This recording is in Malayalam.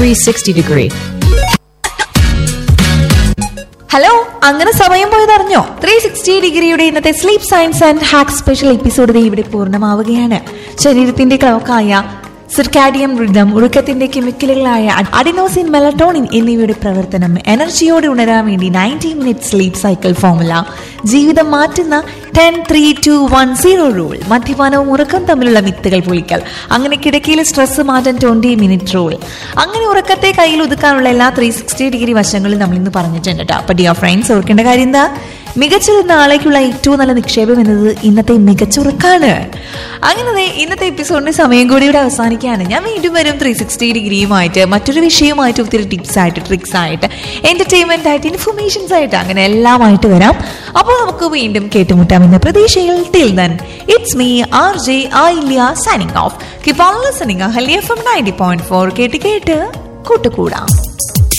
360 degree. ഹലോ അങ്ങനെ സമയം പോയതറിഞ്ഞോ ത്രീ സിക്സ്റ്റി ഡിഗ്രിയുടെ ഇന്നത്തെ sleep science and hack special episode ദേ ഇവിടെ പൂർണ്ണമാവുകയാണ് ശരീരത്തിന്റെ ക്ലോക്കായ സിർക്കാഡിയം റിതം ഉറക്കത്തിന്റെ കെമിക്കലുകളായ അഡിനോസിൻ മെലറ്റോണിൻ എന്നിവയുടെ പ്രവർത്തനം എനർജിയോടെ ഉണരാൻ വേണ്ടി ninety minute sleep cycle formula ജീവിതം മാറ്റുന്ന ten three two one zero rule മദ്യപാനവും ഉറക്കം തമ്മിലുള്ള മിത്തുകൾ പൊളിക്കൽ അങ്ങനെ കിടക്കയിലെ സ്ട്രെസ് മാറ്റാൻ ട്വന്റി മിനിറ്റ് റൂൾ അങ്ങനെ ഉറക്കത്തെ കയ്യിൽ ഒതുക്കാനുള്ള എല്ലാ ത്രീ സിക്സ്റ്റി ഡിഗ്രി വശങ്ങളും നമ്മൾ ഇന്ന് പറഞ്ഞിട്ടുണ്ട് കേട്ടോ അപ്പൊ ഡിയർ ഫ്രണ്ട്സ് ഓർക്കേണ്ട കാര്യം എന്താ മികച്ച നാളേക്കുള്ള ഏറ്റവും നല്ല നിക്ഷേപം എന്നത് ഇന്നത്തെ മികച്ച ഉറക്കാണ് അങ്ങനെ ദേ ഇന്നത്തെ എപ്പിസോഡിന്റെ സമയം കൂടി ഇവിടെ അവസാനിക്കുകയാണ് ഞാൻ വീണ്ടും വരും ത്രീ സിക്സ്റ്റി ഡിഗ്രിയുമായിട്ട് മറ്റൊരു വിഷയവുമായിട്ട് ഒത്തിരി ടിപ്സ് ആയിട്ട് ട്രിക്സ് ആയിട്ട് എന്റർടൈൻമെന്റ് ആയിട്ട് ഇൻഫർമേഷൻസ് ആയിട്ട് അങ്ങനെ എല്ലാമായിട്ട് വരാം അപ്പോൾ നമുക്ക് വീണ്ടും കേട്ടുമുട്ടാമെന്ന പ്രതീക്ഷയിൽ till then it's me R J Ayilya signing off keep on listening ഹലിയ ഫ്രം നയൻറ്റി പോയിന്റ് ഫോർ കേട്ട് കേട്ട് കൂട്ടുകൂടാം